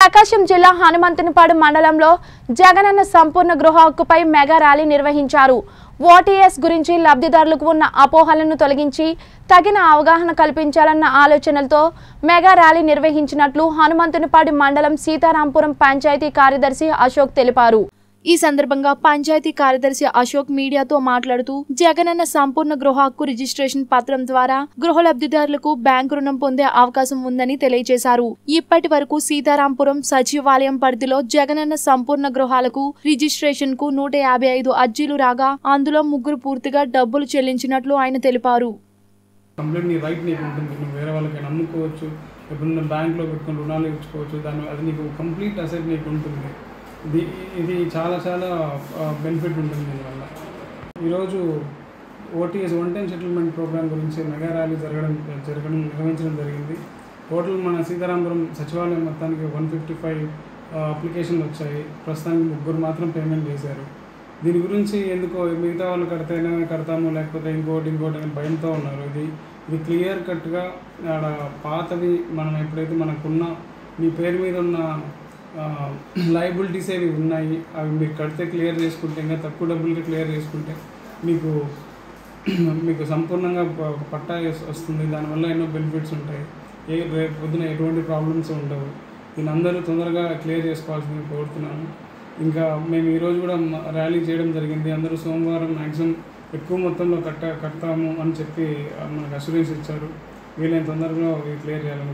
ప్రకాశం జిల్లా హనుమంతునిపాడు మండలంలో జగనన్న సంపూర్ణ గృహ హక్కుపై మెగా ర్యాలీ నిర్వహించారు ఓటీఎస్ గురించి లబ్ధిదారులకు ఉన్న అపోహలను తొలగించి తగిన అవగాహన కల్పించాలన్న ఆలోచనలతో మెగా ర్యాలీ నిర్వహించినట్లు హనుమంతునిపాడు మండలం సీతారాంపురం పంచాయతీ కార్యదర్శి అశోక్ తెలిపారు ఈ సందర్భంగా పంచాయతీ కార్యదర్శి అశోక్ మీడియాతో మాట్లాడుతూ జగనన్న సంపూర్ణ గృహ హక్కు రిజిస్ట్రేషన్ పత్రం ద్వారా గృహ లబ్ధిదారులకు బ్యాంకు రుణం పొందే అవకాశం ఉందని తెలియజేశారు ఇప్పటి వరకు సీతారాంపురం సచివాలయం పరిధిలో జగనన్న సంపూర్ణ గృహాలకు రిజిస్ట్రేషన్ కు నూట యాభై ఐదు అర్జీలు రాగా అందులో ముగ్గురు పూర్తిగా డబ్బులు చెల్లించినట్లు ఆయన తెలిపారు కంప్లీట్ నీ రైట్ నీకు ఉంటుంది నువ్వు వేరే వాళ్ళకి అమ్ముకోవచ్చు ఎప్పుడన్నా బ్యాంక్లో పెట్టుకొని రుణాలు ఇచ్చుకోవచ్చు దాని అది నీకు కంప్లీట్ అసెట్ నీకు ఉంటుంది ఇది ఇది చాలా చాలా బెనిఫిట్ ఉంటుంది దీనివల్ల ఈరోజు OTS one time settlement program గురించి మెగా ర్యాలీ జరగడం జరగడం నిర్వహించడం జరిగింది టోటల్ మన సీతారామపురం సచివాలయం మొత్తానికి వన్ ఫిఫ్టీ ఫైవ్ అప్లికేషన్లు వచ్చాయి ప్రస్తుతానికి ముగ్గురు మాత్రం పేమెంట్ చేశారు దీని గురించి ఎందుకో మిగతా వాళ్ళు కడితేనే కడతాము లేకపోతే ఇంకోటి ఇంకోటి అని భయంతో ఉన్నారు ఇది ఇది క్లియర్ కట్గా ఆడ పాతవి మనం ఎప్పుడైతే మనకున్న మీ పేరు మీద ఉన్న లైబిలిటీస్ ఏవి ఉన్నాయి అవి మీరు కడితే క్లియర్ చేసుకుంటే ఇంకా తక్కువ డబ్బులకి క్లియర్ చేసుకుంటే మీకు మీకు సంపూర్ణంగా ప- ఒక పట్టా వస్- వస్తుంది దానివల్ల ఎన్నో బెనిఫిట్స్ ఉంటాయి ఏ రేపు పొద్దున ఎటువంటి ప్రాబ్లమ్స్ ఉండవు దీని అందరూ తొందరగా క్లియర్ చేసుకోవాల్సింది కోరుతున్నాను ఇంకా మేము ఈరోజు కూడా మ- ర్యాలీ చేయడం జరిగింది అందరూ సోమవారం మ్యాక్సిమం ఎక్కువ మొత్తంలో కట్ట కడతాము అని చెప్పి ఆ, మనకు అసూరెన్స్ ఇచ్చారు వీలైన తొందరగా ఇవి క్లియర్ చేయాలని